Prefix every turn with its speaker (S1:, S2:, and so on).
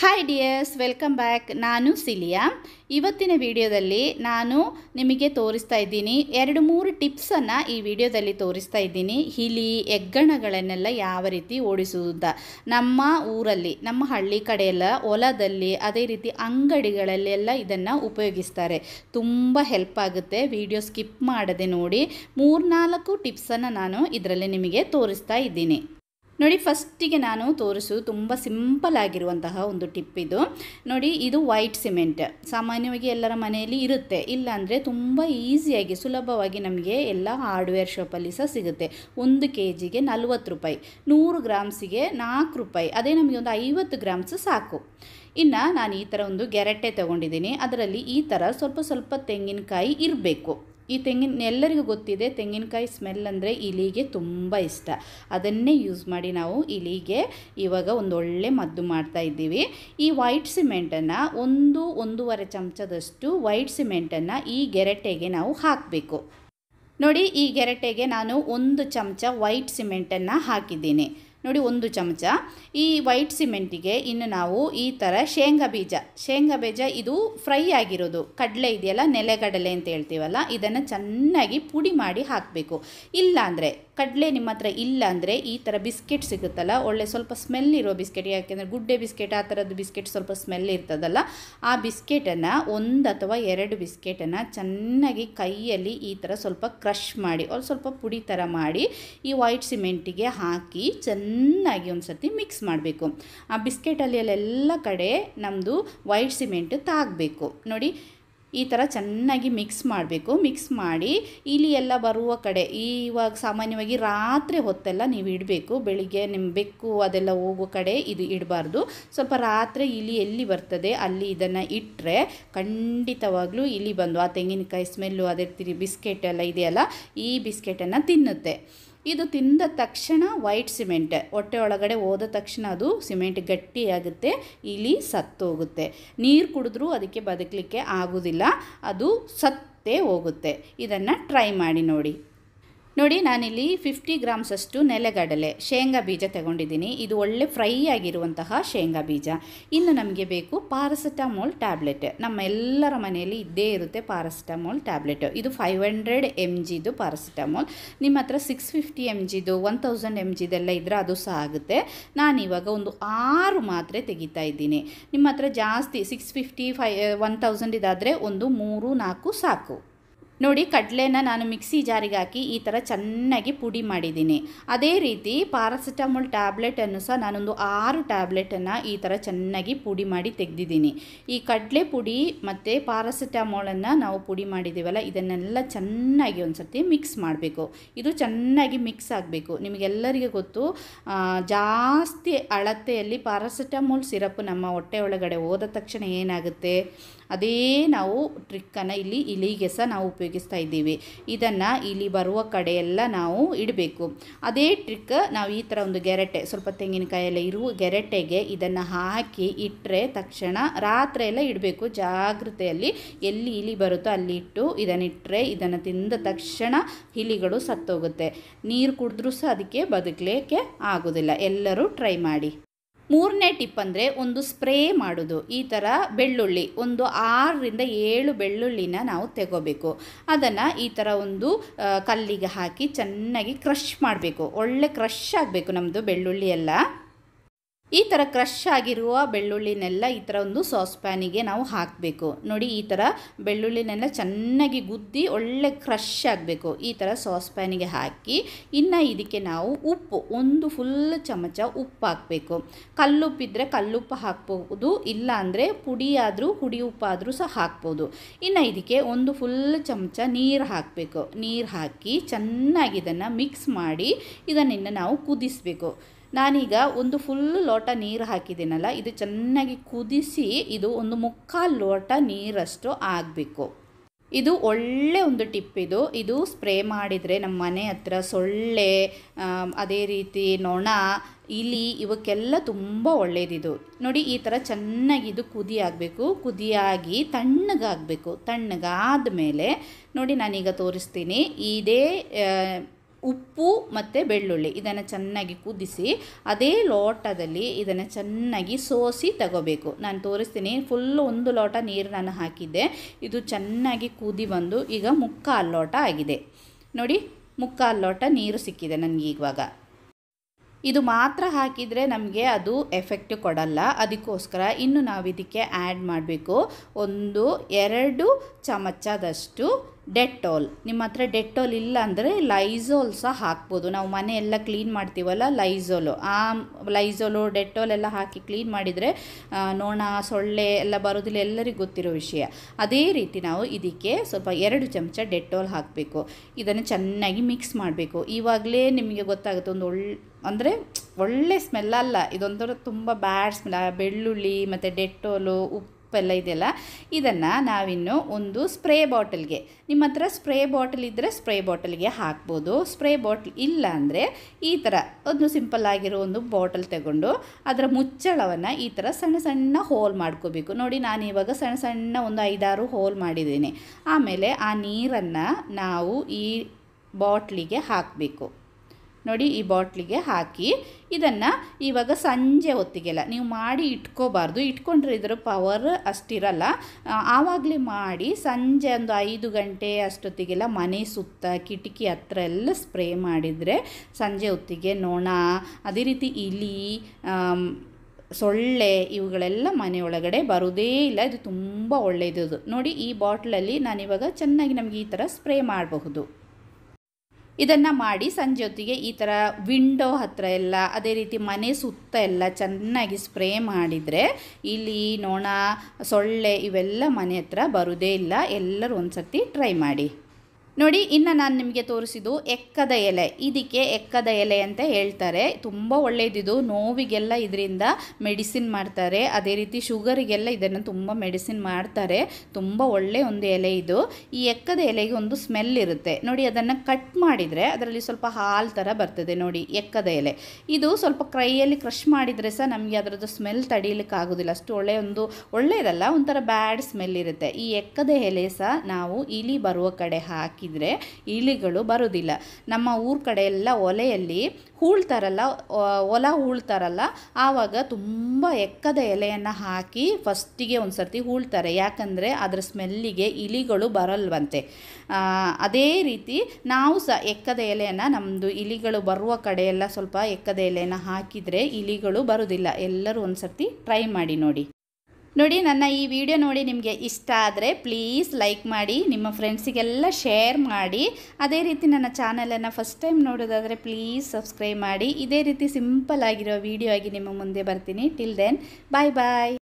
S1: hi dears welcome back ನಾನು Celia ಇವತ್ತಿನ ವಿಡಿಯೋದಲ್ಲಿ ನಾನು ನಿಮಗೆ ತೋರಿಸ್ತಾ ಇದ್ದೀನಿ ಎರಡು ಮೂರು ಟಿಪ್ಸನ್ನು ಈ ವಿಡಿಯೋದಲ್ಲಿ ತೋರಿಸ್ತಾ ಇದ್ದೀನಿ ಹಿಲಿ ಹೆಗ್ಗಣಗಳನ್ನೆಲ್ಲ ಯಾವ ರೀತಿ ಓಡಿಸುವುದ ನಮ್ಮ ಊರಲ್ಲಿ ನಮ್ಮ ಹಳ್ಳಿ ಕಡೆಯೆಲ್ಲ ಹೊಲದಲ್ಲಿ ಅದೇ ರೀತಿ ಅಂಗಡಿಗಳಲ್ಲೆಲ್ಲ ಇದನ್ನು ಉಪಯೋಗಿಸ್ತಾರೆ ತುಂಬ ಹೆಲ್ಪ್ ಆಗುತ್ತೆ ವಿಡಿಯೋ ಸ್ಕಿಪ್ ಮಾಡದೆ ನೋಡಿ ಮೂರ್ನಾಲ್ಕು ಟಿಪ್ಸನ್ನು ನಾನು ಇದರಲ್ಲಿ ನಿಮಗೆ ತೋರಿಸ್ತಾ ಇದ್ದೀನಿ ನೋಡಿ ಫಸ್ಟಿಗೆ ನಾನು ತೋರಿಸು ತುಂಬ ಸಿಂಪಲ್ ಆಗಿರುವಂತಹ ಒಂದು ಟಿಪ್ ಇದು ನೋಡಿ ಇದು ವೈಟ್ ಸಿಮೆಂಟ್ ಸಾಮಾನ್ಯವಾಗಿ ಎಲ್ಲರ ಮನೆಯಲ್ಲಿ ಇರುತ್ತೆ ಇಲ್ಲಾಂದರೆ ತುಂಬ ಈಸಿಯಾಗಿ ಸುಲಭವಾಗಿ ನಮಗೆ ಎಲ್ಲ ಹಾರ್ಡ್ವೇರ್ ಶಾಪಲ್ಲಿ ಸಹ ಸಿಗುತ್ತೆ ಒಂದು ಕೆ ಜಿಗೆ ನಲ್ವತ್ತು ರೂಪಾಯಿ ನೂರು ಗ್ರಾಮ್ಸಿಗೆ ನಾಲ್ಕು ರೂಪಾಯಿ ಅದೇ ನಮಗೆ ಒಂದು ಐವತ್ತು ಗ್ರಾಮ್ಸ್ ಸಾಕು ಇನ್ನು ನಾನು ಈ ಥರ ಒಂದು ಗೆರಟೆ ತೊಗೊಂಡಿದ್ದೀನಿ ಅದರಲ್ಲಿ ಈ ಥರ ಸ್ವಲ್ಪ ಸ್ವಲ್ಪ ತೆಂಗಿನಕಾಯಿ ಇರಬೇಕು ಈ ತೆಂಗಿನ ಎಲ್ಲರಿಗೂ ಗೊತ್ತಿದೆ ತೆಂಗಿನಕಾಯಿ ಸ್ಮೆಲ್ ಅಂದರೆ ಇಲಿಗೆ ತುಂಬ ಇಷ್ಟ ಅದನ್ನೇ ಯೂಸ್ ಮಾಡಿ ನಾವು ಇಲಿಗೆ ಇವಾಗ ಒಂದು ಒಳ್ಳೆ ಮದ್ದು ಮಾಡ್ತಾ ಇದ್ದೀವಿ ಈ ವೈಟ್ ಸಿಮೆಂಟನ್ನು ಒಂದು ಒಂದೂವರೆ ಚಮಚದಷ್ಟು ವೈಟ್ ಸಿಮೆಂಟನ್ನು ಈ ಗೆರಟೆಗೆ ನಾವು ಹಾಕಬೇಕು ನೋಡಿ ಈ ಗೆರಟೆಗೆ ನಾನು ಒಂದು ಚಮಚ ವೈಟ್ ಸಿಮೆಂಟನ್ನು ಹಾಕಿದ್ದೀನಿ ನೋಡಿ ಒಂದು ಚಮಚ ಈ ವೈಟ್ ಸಿಮೆಂಟಿಗೆ ಇನ್ನು ನಾವು ಈ ಥರ ಶೇಂಗಾ ಬೀಜ ಶೇಂಗಾ ಬೀಜ ಇದು ಫ್ರೈ ಆಗಿರೋದು ಕಡಲೆ ಇದೆಯಲ್ಲ ನೆಲೆಗಡಲೆ ಅಂತ ಹೇಳ್ತೀವಲ್ಲ ಇದನ್ನು ಚೆನ್ನಾಗಿ ಪುಡಿ ಮಾಡಿ ಹಾಕಬೇಕು ಇಲ್ಲಾಂದರೆ ಕಡಲೆ ನಿಮ್ಮ ಹತ್ರ ಇಲ್ಲ ಅಂದರೆ ಈ ಥರ ಬಿಸ್ಕೆಟ್ ಸಿಗುತ್ತಲ್ಲ ಒಳ್ಳೆ ಸ್ವಲ್ಪ ಸ್ಮೆಲ್ ಇರೋ ಬಿಸ್ಕೆಟ್ ಯಾಕೆಂದರೆ ಗುಡ್ಡೆ ಬಿಸ್ಕೆಟ್ ಆ ಥರದ್ದು ಬಿಸ್ಕೆಟ್ ಸ್ವಲ್ಪ ಸ್ಮೆಲ್ ಇರ್ತದಲ್ಲ ಆ ಬಿಸ್ಕೆಟನ್ನು ಒಂದು ಅಥವಾ ಎರಡು ಬಿಸ್ಕೆಟನ್ನು ಚೆನ್ನಾಗಿ ಕೈಯಲ್ಲಿ ಈ ಥರ ಸ್ವಲ್ಪ ಕ್ರಷ್ ಮಾಡಿ ಒಂದು ಸ್ವಲ್ಪ ಪುಡಿ ಥರ ಮಾಡಿ ಈ ವೈಟ್ ಸಿಮೆಂಟಿಗೆ ಹಾಕಿ ಚೆನ್ನಾಗಿ ಒಂದು ಸರ್ತಿ ಮಿಕ್ಸ್ ಮಾಡಬೇಕು ಆ ಬಿಸ್ಕೆಟಲ್ಲಿ ಅಲ್ಲೆಲ್ಲ ಕಡೆ ನಮ್ಮದು ವೈಟ್ ಸಿಮೆಂಟ್ ತಾಗಬೇಕು ನೋಡಿ ಈ ಥರ ಚೆನ್ನಾಗಿ ಮಿಕ್ಸ್ ಮಾಡಬೇಕು ಮಿಕ್ಸ್ ಮಾಡಿ ಇಲಿ ಎಲ್ಲ ಬರುವ ಕಡೆ ಇವಾಗ ಸಾಮಾನ್ಯವಾಗಿ ರಾತ್ರಿ ಹೊತ್ತೆಲ್ಲ ನೀವು ಇಡಬೇಕು ಬೆಳಿಗ್ಗೆ ನಿಮ್ಮ ಬೆಕ್ಕು ಅದೆಲ್ಲ ಹೋಗೋ ಕಡೆ ಇದು ಇಡಬಾರ್ದು ಸ್ವಲ್ಪ ರಾತ್ರಿ ಇಲಿ ಎಲ್ಲಿ ಬರ್ತದೆ ಅಲ್ಲಿ ಇದನ್ನು ಇಟ್ಟರೆ ಖಂಡಿತವಾಗ್ಲೂ ಇಲಿ ಬಂದು ಆ ತೆಂಗಿನಕಾಯಿ ಸ್ಮೆಲ್ಲು ಅದೇ ರೀತಿ ಬಿಸ್ಕೆಟ್ ಎಲ್ಲ ಇದೆಯಲ್ಲ ಈ ಬಿಸ್ಕೆಟನ್ನು ತಿನ್ನುತ್ತೆ ಇದು ತಿಂದ ತಕ್ಷಣ ವೈಟ್ ಸಿಮೆಂಟ್ ಹೊಟ್ಟೆ ಒಳಗಡೆ ಹೋದ ತಕ್ಷಣ ಅದು ಸಿಮೆಂಟ್ ಗಟ್ಟಿಯಾಗುತ್ತೆ ಇಲಿ ಸತ್ತೋಗುತ್ತೆ ನೀರು ಕುಡಿದ್ರೂ ಅದಕ್ಕೆ ಬದುಕಲಿಕ್ಕೆ ಆಗೋದಿಲ್ಲ ಅದು ಸತ್ತೇ ಹೋಗುತ್ತೆ ಇದನ್ನು ಟ್ರೈ ಮಾಡಿ ನೋಡಿ ನೋಡಿ ನಾನಿಲ್ಲಿ ಫಿಫ್ಟಿ ಗ್ರಾಮ್ಸಷ್ಟು ನೆಲೆಗಡಲೆ ಶೇಂಗಾ ಬೀಜ ತಗೊಂಡಿದ್ದೀನಿ ಇದು ಒಳ್ಳೆ ಫ್ರೈ ಆಗಿರುವಂತಹ ಶೇಂಗಾ ಬೀಜ ಇನ್ನು ನಮಗೆ ಬೇಕು ಪಾರಾಸಿಟಮೋಲ್ ಟ್ಯಾಬ್ಲೆಟ್ ನಮ್ಮ ಎಲ್ಲರ ಮನೆಯಲ್ಲಿ ಇದ್ದೇ ಇರುತ್ತೆ ಪಾರಾಸಿಟಮೋಲ್ ಟ್ಯಾಬ್ಲೆಟ್ ಇದು ಫೈವ್ ಹಂಡ್ರೆಡ್ ಎಮ್ ಜಿದು ಪಾರಾಸಿಟಮೋಲ್ ನಿಮ್ಮ ಹತ್ರ ಸಿಕ್ಸ್ ಫಿಫ್ಟಿ ಎಮ್ ಜಿದು ಒನ್ ತೌಸಂಡ್ ಎಮ್ ಜಿದೆಲ್ಲ ಇದ್ದರೆ ಅದು ಸಹ ಆಗುತ್ತೆ ನಾನಿವಾಗ ಒಂದು ಆರು ಮಾತ್ರೆ ತೆಗಿತಾ ಇದ್ದೀನಿ ನಿಮ್ಮ ಹತ್ರ ಜಾಸ್ತಿ ಸಿಕ್ಸ್ ಫಿಫ್ಟಿ ಫೈ ಒನ್ ತೌಸಂಡ್ ಇದಾದರೆ ಒಂದು ಮೂರು ನಾಲ್ಕು ಸಾಕು ನೋಡಿ ಕಡಲೆನ ನಾನು ಮಿಕ್ಸಿ ಜಾರಿಗೆ ಹಾಕಿ ಈ ಥರ ಚೆನ್ನಾಗಿ ಪುಡಿ ಮಾಡಿದ್ದೀನಿ ಅದೇ ರೀತಿ ಪಾರಾಸಿಟಮೋಲ್ ಟ್ಯಾಬ್ಲೆಟನ್ನು ಸಹ ನಾನೊಂದು ಆರು ಟ್ಯಾಬ್ಲೆಟನ್ನು ಈ ಥರ ಚೆನ್ನಾಗಿ ಪುಡಿ ಮಾಡಿ ತೆಗೆದಿದ್ದೀನಿ ಈ ಕಡಲೆ ಪುಡಿ ಮತ್ತು ಪಾರಾಸಿಟಮೋಲನ್ನು ನಾವು ಪುಡಿ ಮಾಡಿದ್ದೀವಲ್ಲ ಇದನ್ನೆಲ್ಲ ಚೆನ್ನಾಗಿ ಒಂದು ಸರ್ತಿ ಮಿಕ್ಸ್ ಮಾಡಬೇಕು ಇದು ಚೆನ್ನಾಗಿ ಮಿಕ್ಸ್ ಆಗಬೇಕು ನಿಮಗೆಲ್ಲರಿಗೂ ಗೊತ್ತು ಜಾಸ್ತಿ ಅಳತೆಯಲ್ಲಿ ಪಾರಾಸಿಟಮೋಲ್ ಸಿರಪ್ ನಮ್ಮ ಹೊಟ್ಟೆ ಒಳಗಡೆ ಹೋದ ತಕ್ಷಣ ಏನಾಗುತ್ತೆ ಅದೇ ನಾವು ಟ್ರಿಕ್ಕನ್ನು ಇಲ್ಲಿ ಇಲಿಗೆ ಸಹ ನಾವು ಉಪಯೋಗಿಸ್ತಾ ಇದ್ದೀವಿ ಇದನ್ನು ಇಲ್ಲಿ ಬರುವ ಕಡೆಯೆಲ್ಲ ನಾವು ಇಡಬೇಕು ಅದೇ ಟ್ರಿಕ್ ನಾವು ಈ ಥರ ಒಂದು ಗೆರಟೆ ಸ್ವಲ್ಪ ತೆಂಗಿನಕಾಯೆಲ್ಲ ಇರುವ ಗೆರಟೆಗೆ ಇದನ್ನು ಹಾಕಿ ಇಟ್ಟರೆ ತಕ್ಷಣ ರಾತ್ರಿ ಎಲ್ಲ ಇಡಬೇಕು ಜಾಗ್ರತೆಯಲ್ಲಿ ಎಲ್ಲಿ ಇಲಿ ಬರುತ್ತೋ ಅಲ್ಲಿ ಇಟ್ಟು ಇದನ್ನಿಟ್ಟರೆ ಇದನ್ನು ತಿಂದ ತಕ್ಷಣ ಇಲಿಗಳು ಸತ್ತೋಗುತ್ತೆ ನೀರು ಕುಡಿದ್ರೂ ಸಹ ಅದಕ್ಕೆ ಬದುಕಲಿಕ್ಕೆ ಆಗೋದಿಲ್ಲ ಎಲ್ಲರೂ ಟ್ರೈ ಮಾಡಿ ಮೂರನೇ ಟಿಪ್ ಅಂದರೆ ಒಂದು ಸ್ಪ್ರೇ ಮಾಡೋದು ಈ ಥರ ಬೆಳ್ಳುಳ್ಳಿ ಒಂದು ಆರರಿಂದ ಏಳು ಬೆಳ್ಳುಳ್ಳಿನ ನಾವು ತೆಗೋಬೇಕು ಅದನ್ನು ಈ ಥರ ಒಂದು ಕಲ್ಲಿಗೆ ಹಾಕಿ ಚೆನ್ನಾಗಿ ಕ್ರಷ್ ಮಾಡಬೇಕು ಒಳ್ಳೆ ಕ್ರಷ್ ಆಗಬೇಕು ನಮ್ಮದು ಬೆಳ್ಳುಳ್ಳಿ ಎಲ್ಲ ಈ ಥರ ಕ್ರಷ್ ಆಗಿರುವ ಬೆಳ್ಳುಳ್ಳಿನೆಲ್ಲ ಈ ಥರ ಒಂದು ಸಾಸ್ ಪ್ಯಾನಿಗೆ ನಾವು ಹಾಕಬೇಕು ನೋಡಿ ಈ ಥರ ಬೆಳ್ಳುಳ್ಳಿನೆಲ್ಲ ಚೆನ್ನಾಗಿ ಗುದ್ದಿ ಒಳ್ಳೆ ಕ್ರಷ್ ಆಗಬೇಕು ಈ ಥರ ಸಾಸ್ ಪ್ಯಾನಿಗೆ ಹಾಕಿ ಇನ್ನು ಇದಕ್ಕೆ ನಾವು ಉಪ್ಪು ಒಂದು ಫುಲ್ ಚಮಚ ಉಪ್ಪು ಹಾಕಬೇಕು ಕಲ್ಲುಪ್ಪಿದ್ರೆ ಕಲ್ಲುಪ್ಪು ಹಾಕ್ಬೋದು ಇಲ್ಲ ಅಂದರೆ ಪುಡಿ ಆದರೂ ಹುಡಿ ಉಪ್ಪಾದರೂ ಸಹ ಹಾಕ್ಬೋದು ಇನ್ನು ಇದಕ್ಕೆ ಒಂದು ಫುಲ್ ಚಮಚ ನೀರು ಹಾಕಬೇಕು ನೀರು ಹಾಕಿ ಚೆನ್ನಾಗಿ ಇದನ್ನು ಮಿಕ್ಸ್ ಮಾಡಿ ಇದನ್ನು ನಾವು ಕುದಿಸಬೇಕು ನಾನೀಗ ಒಂದು ಫುಲ್ ಲೋಟ ನೀರು ಹಾಕಿದ್ದೀನಲ್ಲ ಇದು ಚೆನ್ನಾಗಿ ಕುದಿಸಿ ಇದು ಒಂದು ಮುಕ್ಕಾಲು ಲೋಟ ನೀರಷ್ಟು ಆಗಬೇಕು ಇದು ಒಳ್ಳೆ ಒಂದು ಟಿಪ್ ಇದು ಇದು ಸ್ಪ್ರೇ ಮಾಡಿದರೆ ನಮ್ಮ ಮನೆ ಹತ್ರ ಸೊಳ್ಳೆ ಅದೇ ರೀತಿ ನೊಣ ಇಲಿ ಇವಕ್ಕೆಲ್ಲ ತುಂಬ ಒಳ್ಳೆಯದಿದು ನೋಡಿ ಈ ಥರ ಚೆನ್ನಾಗಿ ಇದು ಕುದಿ ಆಗಬೇಕು ಕುದಿಯಾಗಿ ತಣ್ಣಗಾಗಬೇಕು ತಣ್ಣಗಾದ ಮೇಲೆ ನೋಡಿ ನಾನೀಗ ತೋರಿಸ್ತೀನಿ ಇದೇ ಉಪ್ಪು ಮತ್ತು ಬೆಳ್ಳುಳ್ಳಿ ಇದನ್ನು ಚೆನ್ನಾಗಿ ಕುದಿಸಿ ಅದೇ ಲೋಟದಲ್ಲಿ ಇದನ್ನು ಚೆನ್ನಾಗಿ ಸೋಸಿ ತಗೋಬೇಕು ನಾನು ತೋರಿಸ್ತೀನಿ ಫುಲ್ಲು ಒಂದು ಲೋಟ ನೀರು ನಾನು ಹಾಕಿದ್ದೆ ಇದು ಚೆನ್ನಾಗಿ ಕುದಿ ಬಂದು ಈಗ ಮುಕ್ಕಾಲು ಲೋಟ ಆಗಿದೆ ನೋಡಿ ಮುಕ್ಕಾಲು ಲೋಟ ನೀರು ಸಿಕ್ಕಿದೆ ನನಗೆ ಇವಾಗ ಇದು ಮಾತ್ರ ಹಾಕಿದರೆ ನಮಗೆ ಅದು ಎಫೆಕ್ಟ್ ಕೊಡಲ್ಲ ಅದಕ್ಕೋಸ್ಕರ ಇನ್ನು ನಾವು ಇದಕ್ಕೆ ಆ್ಯಡ್ ಮಾಡಬೇಕು ಒಂದು ಎರಡು ಚಮಚದಷ್ಟು ಡೆಟ್ಟೋಲ್ ನಿಮ್ಮ ಹತ್ರ ಡೆಟ್ಟೋಲ್ ಇಲ್ಲ ಅಂದರೆ ಲೈಝೋಲ್ ಸಹ ಹಾಕ್ಬೋದು ನಾವು ಮನೆ ಎಲ್ಲ ಕ್ಲೀನ್ ಮಾಡ್ತೀವಲ್ಲ ಲೈಝೋಲು ಆ ಲೈಝೋಲು ಡೆಟ್ಟೋಲ್ ಎಲ್ಲ ಹಾಕಿ ಕ್ಲೀನ್ ಮಾಡಿದರೆ ನೋಣ ಸೊಳ್ಳೆ ಎಲ್ಲ ಬರೋದಿಲ್ಲ ಎಲ್ಲರಿಗೂ ಗೊತ್ತಿರೋ ವಿಷಯ ಅದೇ ರೀತಿ ನಾವು ಇದಕ್ಕೆ ಸ್ವಲ್ಪ ಎರಡು ಚಮಚ ಡೆಟ್ಟೋಲ್ ಹಾಕಬೇಕು ಇದನ್ನು ಚೆನ್ನಾಗಿ ಮಿಕ್ಸ್ ಮಾಡಬೇಕು ಇವಾಗಲೇ ನಿಮಗೆ ಗೊತ್ತಾಗುತ್ತೆ ಒಂದು ಒಳ್ಳೆ ಅಂದರೆ ಒಳ್ಳೆ ಸ್ಮೆಲ್ ಅಲ್ಲ ಇದೊಂಥರ ತುಂಬ ಬ್ಯಾಡ್ ಸ್ಮೆಲ್ ಬೆಳ್ಳುಳ್ಳಿ ಮತ್ತು ಡೆಟ್ಟೋಲು ಉಪ್ಪೆಲ್ಲ ಇದೆಯಲ್ಲ ಇದನ್ನು ನಾವಿನ್ನು ಒಂದು ಸ್ಪ್ರೇ ಬಾಟಲ್ಗೆ ನಿಮ್ಮ ಹತ್ರ ಸ್ಪ್ರೇ ಬಾಟಲ್ ಇದ್ದರೆ ಸ್ಪ್ರೇ ಬಾಟಲ್ಗೆ ಹಾಕ್ಬೋದು ಸ್ಪ್ರೇ ಬಾಟ್ಲ್ ಇಲ್ಲ ಅಂದರೆ ಈ ಥರ ಒಂದು ಸಿಂಪಲ್ ಆಗಿರೋ ಒಂದು ಬಾಟಲ್ ತಗೊಂಡು ಅದರ ಮುಚ್ಚಳವನ್ನು ಈ ಥರ ಸಣ್ಣ ಸಣ್ಣ ಹೋಲ್ ಮಾಡ್ಕೋಬೇಕು ನೋಡಿ ನಾನು ಇವಾಗ ಸಣ್ಣ ಸಣ್ಣ ಒಂದು ಐದಾರು ಹೋಲ್ ಮಾಡಿದ್ದೀನಿ ಆಮೇಲೆ ಆ ನೀರನ್ನು ನಾವು ಈ ಬಾಟ್ಲಿಗೆ ಹಾಕಬೇಕು ನೋಡಿ ಈ ಬಾಟ್ಲಿಗೆ ಹಾಕಿ ಇದನ್ನು ಇವಾಗ ಸಂಜೆ ಹೊತ್ತಿಗೆಲ್ಲ ನೀವು ಮಾಡಿ ಇಟ್ಕೋಬಾರ್ದು ಇಟ್ಕೊಂಡ್ರೆ ಇದರ ಪವರ್ ಅಷ್ಟಿರಲ್ಲ ಆವಾಗಲೇ ಮಾಡಿ ಸಂಜೆ ಒಂದು ಐದು ಗಂಟೆ ಅಷ್ಟೊತ್ತಿಗೆಲ್ಲ ಮನೆ ಸುತ್ತ ಕಿಟಕಿ ಹತ್ರ ಎಲ್ಲ ಸ್ಪ್ರೇ ಮಾಡಿದರೆ ಸಂಜೆ ಹೊತ್ತಿಗೆ ನೊಣ ಅದೇ ರೀತಿ ಇಲಿ ಸೊಳ್ಳೆ ಇವುಗಳೆಲ್ಲ ಮನೆಯೊಳಗಡೆ ಬರೋದೇ ಇಲ್ಲ ಇದು ತುಂಬ ಒಳ್ಳೆಯದು ನೋಡಿ ಈ ಬಾಟ್ಲಲ್ಲಿ ನಾನಿವಾಗ ಚೆನ್ನಾಗಿ ನಮಗೆ ಈ ಥರ ಸ್ಪ್ರೇ ಮಾಡಬಹುದು ಇದನ್ನು ಮಾಡಿ ಸಂಜೆ ಹೊತ್ತಿಗೆ ಈ ಥರ ವಿಂಡೋ ಹತ್ರ ಎಲ್ಲ ಅದೇ ರೀತಿ ಮನೆ ಸುತ್ತ ಎಲ್ಲ ಚೆನ್ನಾಗಿ ಸ್ಪ್ರೇ ಮಾಡಿದರೆ ಇಲಿ ನೊಣ ಸೊಳ್ಳೆ ಇವೆಲ್ಲ ಮನೆ ಹತ್ರ ಬರೋದೇ ಇಲ್ಲ ಎಲ್ಲರೂ ಒಂದು ಸರ್ತಿ ಟ್ರೈ ಮಾಡಿ ನೋಡಿ ಇನ್ನು ನಾನು ನಿಮಗೆ ತೋರಿಸಿದ್ದು ಎಕ್ಕದ ಎಲೆ ಇದಕ್ಕೆ ಎಕ್ಕದ ಎಲೆ ಅಂತ ಹೇಳ್ತಾರೆ ತುಂಬ ಒಳ್ಳೆಯದಿದು ನೋವಿಗೆಲ್ಲ ಇದರಿಂದ ಮೆಡಿಸಿನ್ ಮಾಡ್ತಾರೆ ಅದೇ ರೀತಿ ಶುಗರಿಗೆಲ್ಲ ಇದನ್ನು ತುಂಬ ಮೆಡಿಸಿನ್ ಮಾಡ್ತಾರೆ ತುಂಬ ಒಳ್ಳೆ ಒಂದು ಎಲೆ ಇದು ಈ ಎಕ್ಕದ ಎಲೆಗೆ ಒಂದು ಸ್ಮೆಲ್ ಇರುತ್ತೆ ನೋಡಿ ಅದನ್ನು ಕಟ್ ಮಾಡಿದರೆ ಅದರಲ್ಲಿ ಸ್ವಲ್ಪ ಹಾಲು ಥರ ಬರ್ತದೆ ನೋಡಿ ಎಕ್ಕದ ಎಲೆ ಇದು ಸ್ವಲ್ಪ ಕೈಯಲ್ಲಿ ಕ್ರಷ್ ಮಾಡಿದರೆ ಸಹ ನಮಗೆ ಅದರದ್ದು ಸ್ಮೆಲ್ ತಡೀಲಿಕ್ಕೆ ಆಗೋದಿಲ್ಲ ಅಷ್ಟು ಒಳ್ಳೆಯ ಒಂದು ಒಳ್ಳೆಯದಲ್ಲ ಒಂಥರ ಬ್ಯಾಡ್ ಸ್ಮೆಲ್ ಇರುತ್ತೆ ಈ ಎಕ್ಕದ ಎಲೆ ಸಹ ನಾವು ಇಲಿ ಬರುವ ಕಡೆ ಹಾಕಿ ಹಾಕಿದರೆ ಇಲಿಗಳು ಬರೋದಿಲ್ಲ ನಮ್ಮ ಊರ ಕಡೆ ಎಲ್ಲ ಒಲೆಯಲ್ಲಿ ಹೂಳ್ತಾರಲ್ಲ ಒಲ ಹೂಳ್ತಾರಲ್ಲ ಆವಾಗ ತುಂಬ ಎಕ್ಕದ ಎಲೆಯನ್ನು ಹಾಕಿ ಫಸ್ಟಿಗೆ ಒಂದು ಸರ್ತಿ ಹೂಳ್ತಾರೆ ಯಾಕಂದರೆ ಅದರ ಸ್ಮೆಲ್ಲಿಗೆ ಇಲಿಗಳು ಬರಲ್ವಂತೆ ಅದೇ ರೀತಿ ನಾವು ಸಹ ಎಕ್ಕದ ಎಲೆಯನ್ನು ನಮ್ಮದು ಇಲಿಗಳು ಬರುವ ಕಡೆ ಎಲ್ಲ ಸ್ವಲ್ಪ ಎಕ್ಕದ ಎಲೆಯನ್ನು ಹಾಕಿದರೆ ಇಲಿಗಳು ಬರೋದಿಲ್ಲ ಎಲ್ಲರೂ ಒಂದು ಸರ್ತಿ ಟ್ರೈ ಮಾಡಿ ನೋಡಿ ನೋಡಿ ನನ್ನ ಈ ವಿಡಿಯೋ ನೋಡಿ ನಿಮಗೆ ಇಷ್ಟ ಆದರೆ ಪ್ಲೀಸ್ ಲೈಕ್ ಮಾಡಿ ನಿಮ್ಮ ಫ್ರೆಂಡ್ಸಿಗೆಲ್ಲ ಶೇರ್ ಮಾಡಿ ಅದೇ ರೀತಿ ನನ್ನ ಚಾನಲನ್ನು ಫಸ್ಟ್ ಟೈಮ್ ನೋಡೋದಾದರೆ ಪ್ಲೀಸ್ ಸಬ್ಸ್ಕ್ರೈಬ್ ಮಾಡಿ ಇದೇ ರೀತಿ ಸಿಂಪಲ್ ಆಗಿರೋ ವಿಡಿಯೋ ಆಗಿ ನಿಮ್ಮ ಮುಂದೆ ಬರ್ತೀನಿ ಟಿಲ್ ದೆನ್ ಬಾಯ್ ಬಾಯ್